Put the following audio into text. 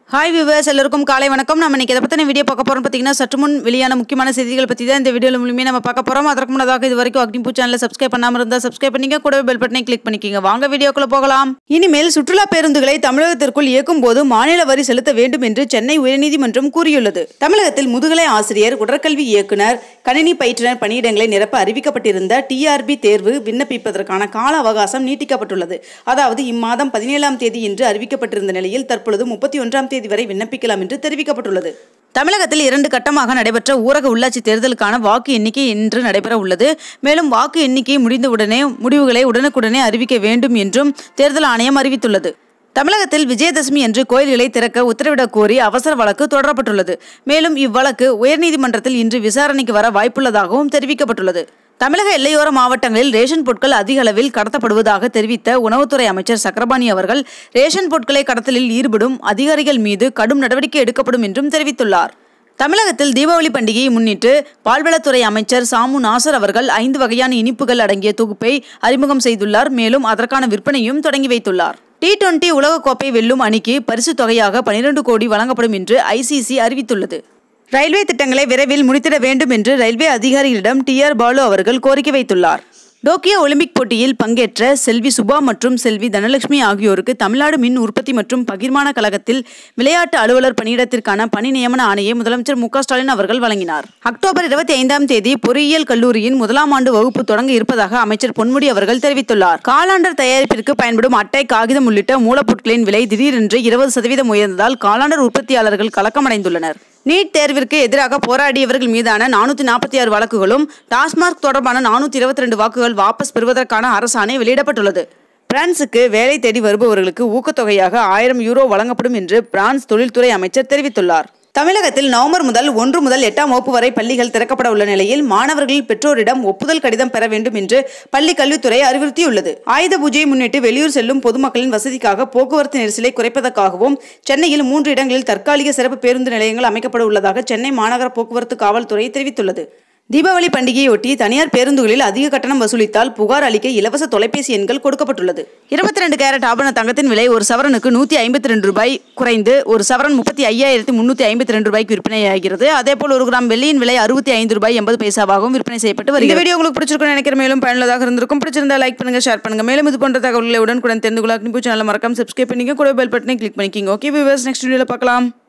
hi viewers எல்லாருக்கும் காலை வணக்கம் நம்ம இன்னைக்கு இதை பற்றின வீடியோ பார்க்க போகிறோம் பார்த்தீங்கன்னா சற்று முன் வெளியான முக்கியமான செய்திகள் பற்றி தான் இந்த வீடியோவில் மூலியமே நம்ம பார்க்க போகிறோம் அதற்கு முன்னதாக இது வரைக்கும் அக்னிபூ சேனலில் சப்ஸ்கிரைப் பண்ணாமல் இருந்தால் சப்ஸ்கிரைப் பண்ணிக்க கூடவே பெல் பட்டனை கிளிக் பண்ணிக்கிங்க வாங்க வீடியோக்குள்ள போகலாம் இனிமேல் சுற்றுலா பேருந்துகளை தமிழகத்திற்குள் இயக்கும் போது மாநில வரி செலுத்த வேண்டும் என்று சென்னை உயர்நீதிமன்றம் கூறியுள்ளது தமிழகத்தில் முதுகலை ஆசிரியர் உடற்கல்வி இயக்குனர் கணினி பயிற்றுனர் பணியிடங்களை நிரப்ப அறிவிக்கப்பட்டிருந்த டிஆர்பி தேர்வு விண்ணப்பிப்பதற்கான கால அவகாசம் நீட்டிக்கப்பட்டுள்ளது அதாவது இம்மாதம் பதினேழாம் தேதி என்று அறிவிக்கப்பட்டிருந்த நிலையில் தற்பொழுது முப்பத்தி ஒன்றாம் தேதி வரை விண்ணப்பிக்கலாம் என்று தெரிவிக்கப்பட்டுள்ளது தமிழகத்தில் இரண்டு கட்டமாக நடைபெற்ற ஊரக உள்ளாட்சி தேர்தலுக்கான வாக்கு எண்ணிக்கை இன்று நடைபெற உள்ளது மேலும் வாக்கு எண்ணிக்கை முடிந்தவுடனே முடிவுகளை உடனுக்குடனே அறிவிக்க வேண்டும் என்றும் தேர்தல் ஆணையம் அறிவித்துள்ளது தமிழகத்தில் விஜயதசமி அன்று கோயில்களை திறக்க உத்தரவிடக் கோரி அவசர வழக்கு தொடரப்பட்டுள்ளது மேலும் இவ்வழக்கு உயர்நீதிமன்றத்தில் இன்று விசாரணைக்கு வர வாய்ப்புள்ளதாகவும் தெரிவிக்கப்பட்டுள்ளது தமிழக எல்லையோர மாவட்டங்களில் ரேஷன் பொருட்கள் அதிக அளவில் கடத்தப்படுவதாக தெரிவித்த உணவுத்துறை அமைச்சர் சக்கரபாணி அவர்கள் ரேஷன் பொருட்களை கடத்தலில் ஈடுபடும் அதிகாரிகள் மீது கடும் நடவடிக்கை எடுக்கப்படும் என்றும் தெரிவித்துள்ளார் தமிழகத்தில் தீபாவளி பண்டிகையை முன்னிட்டு பால்வளத்துறை அமைச்சர் சாமு நாசர் அவர்கள் ஐந்து வகையான இனிப்புகள் அடங்கிய தொகுப்பை அறிமுகம் செய்துள்ளார் மேலும் அதற்கான விற்பனையும் தொடங்கி வைத்துள்ளார் டி டுவெண்டி உலகக்கோப்பை வெல்லும் அணிக்கு பரிசு தொகையாக பனிரெண்டு கோடி வழங்கப்படும் என்று ஐசிசி அறிவித்துள்ளது ரயில்வே திட்டங்களை விரைவில் முடித்திட வேண்டும் என்று ரயில்வே அதிகாரிகளிடம் டி ஆர் பாலு அவர்கள் கோரிக்கை வைத்துள்ளார் டோக்கியோ ஒலிம்பிக் போட்டியில் பங்கேற்ற செல்வி சுபா மற்றும் செல்வி தனலட்சுமி ஆகியோருக்கு தமிழ்நாடு மின் உற்பத்தி மற்றும் பகிர்மான கழகத்தில் விளையாட்டு அலுவலர் பணியிடத்திற்கான பணி நியமன ஆணையை முதலமைச்சர் மு க ஸ்டாலின் அவர்கள் வழங்கினார் அக்டோபர் இருபத்தி ஐந்தாம் தேதி பொறியியல் கல்லூரியின் முதலாம் ஆண்டு வகுப்பு தொடங்க இருப்பதாக அமைச்சர் பொன்முடி அவர்கள் தெரிவித்துள்ளார் காலாண்டர் தயாரிப்பிற்கு பயன்படும் அட்டை காகிதம் உள்ளிட்ட மூலப்பொருட்களின் விலை திடீரென்று இருபது சதவீதம் உயர்ந்ததால் காலாண்டர் உற்பத்தியாளர்கள் கலக்கமடைந்துள்ளனர் நீட் தேர்விற்கு எதிராக போராடியவர்கள் மீதான நானூற்றி நாற்பத்தி ஆறு வழக்குகளும் டாஸ்மார்க் தொடர்பான நானூற்றி இருபத்தி ரெண்டு வாக்குகள் வாபஸ் பெறுவதற்கான அரசாணை வெளியிடப்பட்டுள்ளது பிரான்சுக்கு வேலை தேடி வருபவர்களுக்கு ஊக்கத்தொகையாக ஆயிரம் யூரோ வழங்கப்படும் என்று பிரான்ஸ் தொழில்துறை அமைச்சர் தெரிவித்துள்ளார் தமிழகத்தில் நவம்பர் முதல் ஒன்று முதல் எட்டாம் வகுப்பு வரை பள்ளிகள் திறக்கப்பட உள்ள நிலையில் மாணவர்கள் பெற்றோரிடம் ஒப்புதல் கடிதம் பெற வேண்டும் என்று பள்ளி கல்வித்துறை அறிவுறுத்தியுள்ளது ஆயுத பூஜையை முன்னிட்டு வெளியூர் செல்லும் பொதுமக்களின் வசதிக்காக போக்குவரத்து நெரிசலை குறைப்பதற்காகவும் சென்னையில் மூன்று இடங்களில் தற்காலிக சிறப்பு பேருந்து நிலையங்கள் அமைக்கப்பட உள்ளதாக சென்னை மாநகர போக்குவரத்து காவல்துறை தெரிவித்துள்ளது தீபாவளி பண்டிகையொட்டி தனியார் பேருந்துகளில் அதிக கட்டணம் வசூலித்தால் புகார் அளிக்க இலவச தொலைபேசி எண்கள் கொடுக்கப்பட்டுள்ளது இருபத்தி ரெண்டு கேரட் ஆபண தங்கத்தின் விலை ஒரு சவரனுக்கு நூற்றி ஐம்பத்தி ரெண்டு ரூபாய் குறைந்து ஒரு சவரன் முப்பத்தி ஐயாயிரத்தி முன்னூற்றி ஐம்பத்தி ரெண்டு ரூபாய்க்கு விற்பனையாகிறது அதேபோல் ஒரு கிராம் வெள்ளியின் விலை அறுபத்தி ஐந்து ரூபாய் எண்பது பைசாவாகவும் விற்பனை செய்யப்பட்டு வருகிறது இந்த வீடியோ உங்களுக்கு பிடிச்சிருக்கும் நினைக்கிற மேலும் பயனுள்ளதாக இருந்திருக்கும் பிடிச்சிருந்தா லைக் பண்ணுங்க ஷேர் பண்ணுங்க மேலும் இது போன்ற தகவல்களை உடனுக்குடன் தெரிந்து கொள்ள அக்னிபூ சேனல் மறக்காம சப்ஸ்கிரைப் பண்ணிக்க கூட பெல் பட்டனை கிளிக் பண்ணிக்கிங்க ஓகே விவர்ஸ் நெக்ஸ்ட் வீடியோவில் பார்க்கலாம்